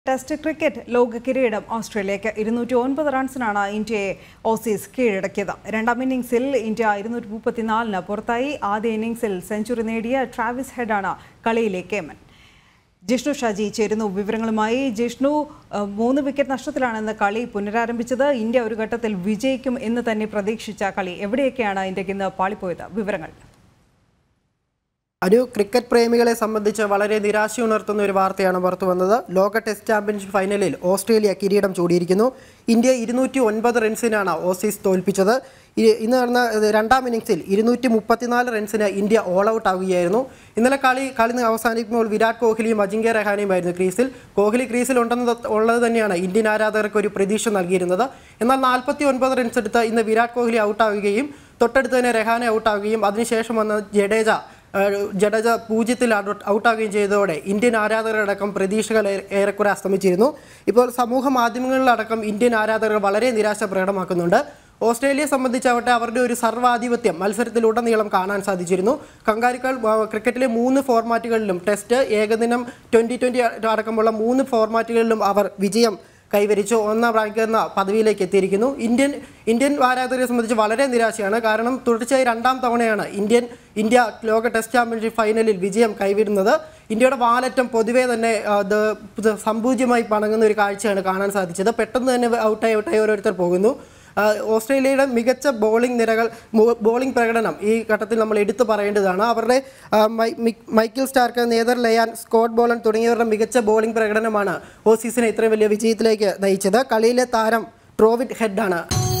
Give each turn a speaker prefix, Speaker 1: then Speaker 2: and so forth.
Speaker 1: test cricket ലോക കിരീടം ഓസ്ട്രേലിയക്ക് ഇരുന്നൂറ്റി ഒൻപത് റൺസിനാണ് ഇന്ത്യയെ ഓസീസ് കീഴടക്കിയത് രണ്ടാം ഇന്നിംഗ്സിൽ ഇന്ത്യ ഇരുന്നൂറ്റി മുപ്പത്തിനാലിന് പുറത്തായി ആദ്യ ഇന്നിംഗ്സിൽ സെഞ്ചുറി നേടിയ ട്രാവിസ് ഹെഡാണ് കളിയിലെ കേമൻ ജിഷ്ണു ഷാജി ചേരുന്നു വിവരങ്ങളുമായി ജിഷ്ണു ഏഹ്, മൂന്ന് വിക്കറ്റ് നഷ്ടത്തിലാണെന്ന് കളി പുനരാരംഭിച്ചത് ഇന്ത്യ ഒരു ഘട്ടത്തിൽ വിജയിക്കും എന്ന് തന്നെ പ്രതീക്ഷിച്ച കളി എവിടെയൊക്കെയാണ് ഇന്ത്യക്ക് ഇന്ന് പാളിപ്പോയത് വിവരങ്ങൾ
Speaker 2: അനു ക്രിക്കറ്റ് പ്രേമികളെ സംബന്ധിച്ച് വളരെ നിരാശയുണർത്തുന്ന ഒരു വാർത്തയാണ് പുറത്തു വന്നത് ലോക ടെസ്റ്റ് ചാമ്പ്യൻഷിപ്പ് ഫൈനലിൽ ഓസ്ട്രേലിയ കിരീടം ചൂടിയിരിക്കുന്നു ഇന്ത്യ ഇരുന്നൂറ്റി ഒൻപത് റൺസിനാണ് ഓസീസ് തോൽപ്പിച്ചത് ഇ- ഇന്ന് നടന്ന ഇത് രണ്ടാം ഇന്നിംഗ്സിൽ ഇരുന്നൂറ്റി മുപ്പത്തിനാല് റൺസിന് ഇന്ത്യ ഓൾ ഔട്ട് ആവുകയായിരുന്നു ഇന്നലെ കളി കളി അവസാനിക്കുമ്പോൾ വിരാട് കോഹ്ലിയും അജിങ്ക്യ രഹാനെയുമായിരുന്നു ക്രീസിൽ കോഹ്ലി ക്രീസിൽ ഉണ്ടെന്ന് ഉള്ളത് തന്നെയാണ് ഇന്ത്യൻ ആരാധകർക്ക് ഒരു പ്രതീക്ഷ നൽകിയിരുന്നത് എന്നാൽ നാൽപ്പത്തി ഒൻപത് റൺസ് എടുത്ത് ഇന്ന് വിരാട് കോഹ്ലി ഔട്ടാവുകയും തൊട്ടടുത്ത് തന്നെ രഹാനെ ഔട്ടാവുകയും അതിനുശേഷം വന്ന ജഡേജ ഏഹ് ജഡേജ പൂജ്യത്തിൽ ഔട്ട് ഔട്ടാവുകയും ചെയ്തതോടെ ഇന്ത്യൻ ആരാധകരടക്കം പ്രതീക്ഷകൾ ഏ- ഏറെക്കുറെ അസ്തമിച്ചിരുന്നു ഇപ്പോൾ സമൂഹ മാധ്യമങ്ങളിലടക്കം ഇന്ത്യൻ ആരാധകർ വളരെ നിരാശ പ്രകടമാക്കുന്നുണ്ട് ഓസ്ട്രേലിയയെ സംബന്ധിച്ചാവട്ടെ അവരുടെ ഒരു സർവ്വാധിപത്യം മത്സരത്തിലുടനീളം കാണാൻ സാധിച്ചിരുന്നു കങ്കാരിക്കൾ ആ, ക്രിക്കറ്റിലെ മൂന്ന് ഫോർമാറ്റുകളിലും ടെസ്റ്റ് ഏകദിനം ട്വൻ്റി ട്വൻ്റി അടക്കമുള്ള മൂന്ന് ഫോർമാറ്റുകളിലും അവർ വിജയം കൈവരിച്ചു ഒന്നാം റാങ്ക് എന്ന പദവിയിലേക്ക് എത്തിയിരിക്കുന്നു ഇന്ത്യൻ ഇന്ത്യൻ ആരാധകരെ സംബന്ധിച്ച് വളരെ നിരാശയാണ് കാരണം തുടർച്ചയായി രണ്ടാം തവണയാണ് ഇന്ത്യൻ ഇന്ത്യ ലോക ടെസ്റ്റ് ചാമ്പ്യൻഷിപ്പ് ഫൈനലിൽ വിജയം കൈവരുന്നത് ഇന്ത്യയുടെ വാലറ്റം പൊതുവേ തന്നെ ആ, ഇത് ഇത് സംപൂജ്യമായി പണങ്ങുന്ന ഒരു കാഴ്ചയാണ് കാണാൻ സാധിച്ചത് പെട്ടെന്ന് തന്നെ ഔട്ടായി ഔട്ടായി ഓരോരുത്തർ പോകുന്നു ആ, ഓസ്ട്രേലിയയുടെ മികച്ച ബോളിംഗ് നിരകൾ മോ- ബോളിംഗ് പ്രകടനം ഈ ഘട്ടത്തിൽ നമ്മൾ എടുത്തു പറയേണ്ടതാണ് അവരുടെ ആ, മൈ- മിക്- Michael Starc Nathan Lyon Scott Boland തുടങ്ങിയവരുടെ മികച്ച ബോളിംഗ് പ്രകടനമാണ് ഓസീസിനെ ഇത്രയും വലിയ വിജയത്തിലേക്ക് നയിച്ചത് കളിയിലെ താരം ട്രോവിറ്റ് ഹെഡാണ്